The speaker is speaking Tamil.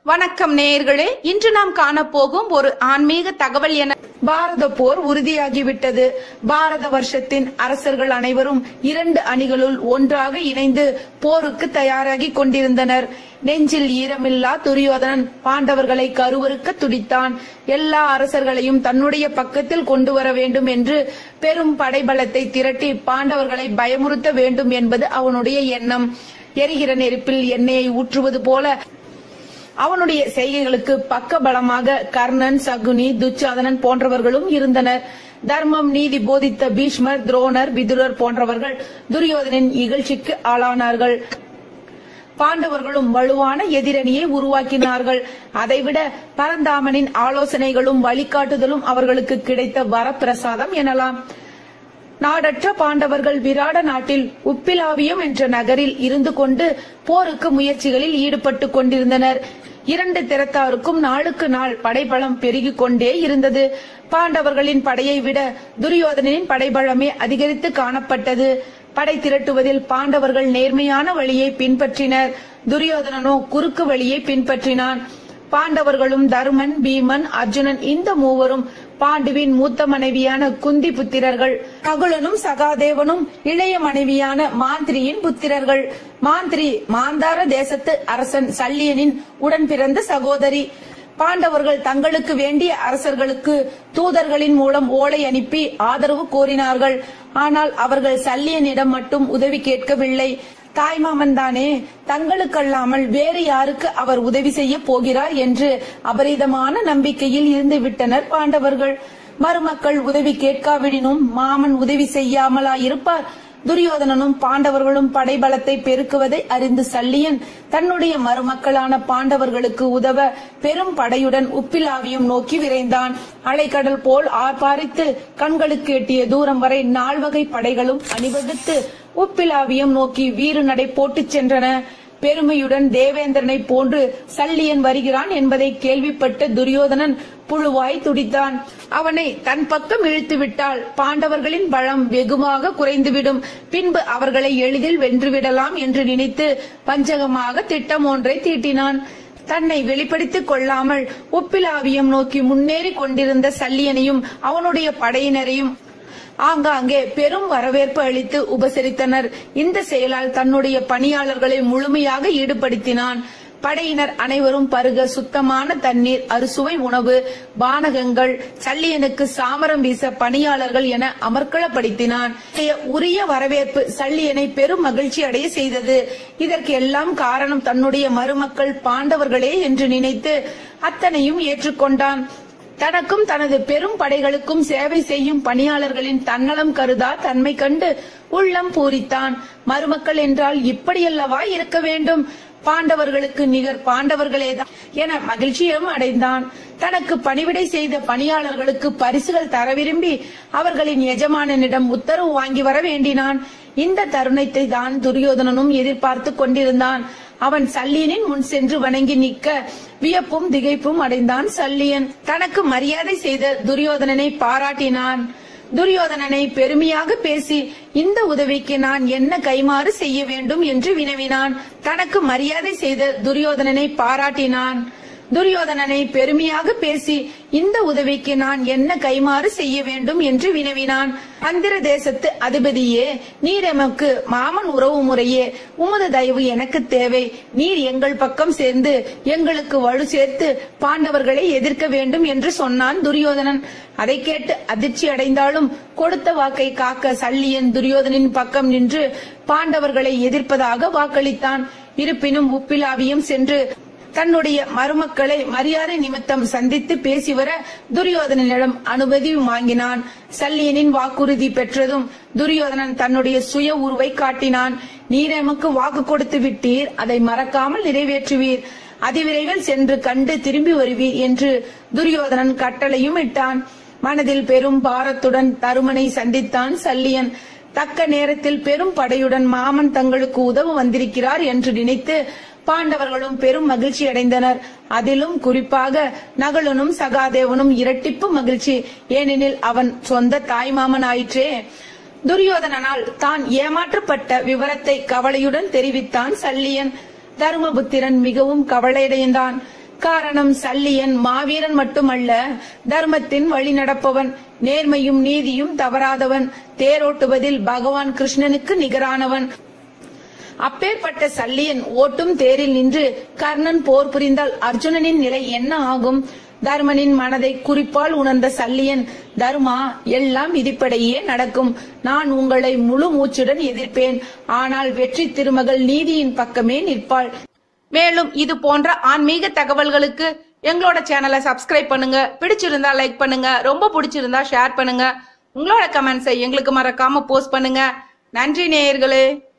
வணக்கம் நேயர்களே இன்று நாம் காணப்போகும் ஒரு ஆன்மீக தகவல் என பாரத போர் உறுதியாகிவிட்டது பாரத வருஷத்தின் அரசர்கள் அனைவரும் இரண்டு அணிகளுள் ஒன்றாக இணைந்து போருக்கு தயாராகி கொண்டிருந்தனர் நெஞ்சில் ஈரமில்லா துரியோதனன் பாண்டவர்களை கருவறுக்க துடித்தான் எல்லா அரசர்களையும் தன்னுடைய பக்கத்தில் கொண்டு வர வேண்டும் என்று பெரும் படைபலத்தை திரட்டி பாண்டவர்களை பயமுறுத்த வேண்டும் என்பது அவனுடைய எண்ணம் எரிகிற நெருப்பில் எண்ணெயை ஊற்றுவது போல அவனுடைய செய்கைகளுக்கு பக்க பலமாக கர்ணன் சகுனி துச்சாதனன் போன்றவர்களும் இருந்தனர் தர்மம் நீதி போதித்த பீஷ்மர் துரோணர் விதுரர் போன்றவர்கள் துரியோதனின் இகழ்ச்சிக்கு ஆளானார்கள் பாண்டவர்களும் வலுவான எதிரணியை உருவாக்கினார்கள் அதைவிட பரந்தாமனின் ஆலோசனைகளும் வழிகாட்டுதலும் அவர்களுக்கு கிடைத்த வரப்பிரசாதம் எனலாம் நாடற்ற பாண்டவர்கள் விராட நாட்டில் உப்பிலாவியம் என்ற நகரில் இருந்து கொண்டு போருக்கு முயற்சிகளில் ஈடுபட்டு கொண்டிருந்தனர் இரண்டு திறத்தாருக்கும் நாளுக்கு நாள் படைபலம் பெருகிக் கொண்டே இருந்தது பாண்டவர்களின் படையை விட துரியோதனின் படைபலமே அதிகரித்து காணப்பட்டது படை திரட்டுவதில் பாண்டவர்கள் நேர்மையான வழியை பின்பற்றினர் துரியோதனனோ குறுக்கு வழியை பின்பற்றினான் பாண்டவர்களும் தருமன் பீமன் அர்ஜுனன் இந்த மூவரும் பாண்டுவின் மூத்த மனைவியான குந்தி புத்திரர்கள் நகுலனும் சகாதேவனும் இளைய மனைவியான மாந்திரியின் புத்திரர்கள் மாந்திரி மாந்தார தேசத்து அரசன் சல்லியனின் உடன் பிறந்த சகோதரி பாண்டவர்கள் தங்களுக்கு வேண்டிய அரசர்களுக்கு தூதர்களின் மூலம் ஓலை அனுப்பி ஆதரவு கோரினார்கள் ஆனால் அவர்கள் சல்லியனிடம் மட்டும் உதவி கேட்கவில்லை தாய்மாமன் தானே தங்களுக்கல்லாமல் வேறு யாருக்கு அவர் உதவி செய்ய போகிறார் என்று அபரிதமான நம்பிக்கையில் இருந்து விட்டனர் பாண்டவர்கள் மருமக்கள் உதவி கேட்காவிடினும் மாமன் உதவி செய்யாமலா இருப்பார் துரியோதனனும் பாண்டவர்களும் படைபலத்தை பெருக்குவதை அறிந்து சல்லியன் தன்னுடைய மருமக்களான பாண்டவர்களுக்கு உதவ பெரும் படையுடன் உப்பிலாவியும் நோக்கி விரைந்தான் அலைக்கடல் போல் ஆர்ப்பாரித்து கண்களுக்கு எட்டிய தூரம் வரை நால்வகை படைகளும் அணிவகுத்து உப்பிலாவியம் நோக்கி வீறு நடை போட்டுச் சென்றன பெருமையுடன் தேவேந்திரனை போன்று சல்லியன் வருகிறான் என்பதை கேள்விப்பட்ட துரியோதனன் புழுவாய் துடித்தான் அவனை தன் பக்கம் இழுத்து விட்டால் பாண்டவர்களின் பலம் வெகுமாக குறைந்துவிடும் பின்பு அவர்களை எளிதில் வென்றுவிடலாம் என்று நினைத்து பஞ்சகமாக திட்டம் ஒன்றை தீட்டினான் தன்னை வெளிப்படுத்திக் கொள்ளாமல் உப்பிலாவியம் நோக்கி முன்னேறி கொண்டிருந்த சல்லியனையும் அவனுடைய படையினரையும் ஆங்காங்கே பெரும் வரவேற்பு அளித்து உபசரித்தனர் இந்த செயலால் தன்னுடைய பணியாளர்களை முழுமையாக ஈடுபடுத்தினான் படையினர் அனைவரும் பருக சுத்தமான தண்ணீர் அறுசுவை உணவு பானகங்கள் சல்லியனுக்கு சாமரம் வீச பணியாளர்கள் என அமர்க்களப்படுத்தினான் உரிய வரவேற்பு சல்லியனை பெரும் மகிழ்ச்சி அடைய செய்தது இதற்கு எல்லாம் காரணம் தன்னுடைய மருமக்கள் பாண்டவர்களே என்று நினைத்து அத்தனையும் ஏற்றுக்கொண்டான் தனக்கும் தனது பெரும் படைகளுக்கும் சேவை செய்யும் பணியாளர்களின் தன்னலம் கருதா தன்மை கண்டு உள்ளம் பூரித்தான் மருமக்கள் என்றால் இப்படியல்லவா இருக்க வேண்டும் பாண்டவர்களுக்கு நிகர் பாண்டவர்களேதான் என மகிழ்ச்சியும் அடைந்தான் தனக்கு பணிவிடை செய்த பணியாளர்களுக்கு பரிசுகள் தர விரும்பி அவர்களின் எஜமானனிடம் உத்தரவு வாங்கி வர வேண்டினான் இந்த தருணத்தை தான் துரியோதனனும் எதிர்பார்த்து கொண்டிருந்தான் அவன் சல்லியனின் முன் சென்று வணங்கி நிற்க வியப்பும் திகைப்பும் அடைந்தான் சல்லியன் தனக்கு மரியாதை செய்த துரியோதனனை பாராட்டினான் துரியோதனனை பெருமையாக பேசி இந்த உதவிக்கு நான் என்ன கைமாறு செய்ய வேண்டும் என்று வினவினான் தனக்கு மரியாதை செய்த துரியோதனனை பாராட்டினான் துரியோதனனை பெருமையாக பேசி இந்த உதவிக்கு நான் என்ன கைமாறு செய்ய வேண்டும் என்று வினவினான் அந்திர தேசத்து அதிபதியே நீர் எமக்கு மாமன் உறவு முறையே உமது தயவு எனக்கு தேவை நீர் எங்கள் பக்கம் சேர்ந்து எங்களுக்கு வலு சேர்த்து பாண்டவர்களை எதிர்க்க வேண்டும் என்று சொன்னான் துரியோதனன் அதை கேட்டு அதிர்ச்சி அடைந்தாலும் கொடுத்த வாக்கை காக்க சல்லியன் துரியோதனின் பக்கம் நின்று பாண்டவர்களை எதிர்ப்பதாக வாக்களித்தான் இருப்பினும் உப்பிலாவியும் சென்று தன்னுடைய மருமக்களை மரியாதை நிமித்தம் சந்தித்து பேசி வர துரியோதனனிடம் அனுமதி வாங்கினான் சல்லியனின் வாக்குறுதி பெற்றதும் துரியோதனன் தன்னுடைய சுய உருவை காட்டினான் நீர் எமக்கு வாக்கு கொடுத்து விட்டீர் அதை மறக்காமல் நிறைவேற்றுவீர் அதிவிரைவில் சென்று கண்டு திரும்பி வருவீர் என்று துரியோதனன் கட்டளையும் இட்டான் மனதில் பெரும் பாரத்துடன் தருமனை சந்தித்தான் சல்லியன் தக்க நேரத்தில் பெரும் படையுடன் மாமன் தங்களுக்கு உதவ வந்திருக்கிறார் என்று நினைத்து பாண்டவர்களும் பெரும் மகிழ்ச்சி அடைந்தனர் அதிலும் குறிப்பாக நகலனும் சகாதேவனும் இரட்டிப்பு மகிழ்ச்சி ஏனெனில் அவன் சொந்த தாய்மாமன் ஆயிற்றே துரியோதனனால் தான் ஏமாற்றப்பட்ட விவரத்தை கவலையுடன் தெரிவித்தான் சல்லியன் தருமபுத்திரன் மிகவும் கவலையடைந்தான் காரணம் சல்லியன் மாவீரன் மட்டுமல்ல தர்மத்தின் வழி நடப்பவன் நேர்மையும் நீதியும் தவறாதவன் தேரோட்டுவதில் பகவான் கிருஷ்ணனுக்கு நிகரானவன் அப்பேற்பட்ட சல்லியன் ஓட்டும் தேரில் நின்று கர்ணன் போர் புரிந்தால் அர்ஜுனனின் நிலை என்ன ஆகும் தர்மனின் மனதை குறிப்பால் உணர்ந்த சல்லியன் தர்மா எல்லாம் விதிப்படையே நடக்கும் நான் உங்களை முழு மூச்சுடன் எதிர்ப்பேன் ஆனால் வெற்றி திருமகள் நீதியின் பக்கமே நிற்பாள் மேலும் இது போன்ற ஆன்மீக தகவல்களுக்கு எங்களோட சேனலை சப்ஸ்கிரைப் பண்ணுங்க பிடிச்சிருந்தா லைக் பண்ணுங்க ரொம்ப பிடிச்சிருந்தா ஷேர் பண்ணுங்க உங்களோட கமெண்ட்ஸை எங்களுக்கு மறக்காம போஸ்ட் பண்ணுங்க நன்றி நேயர்களே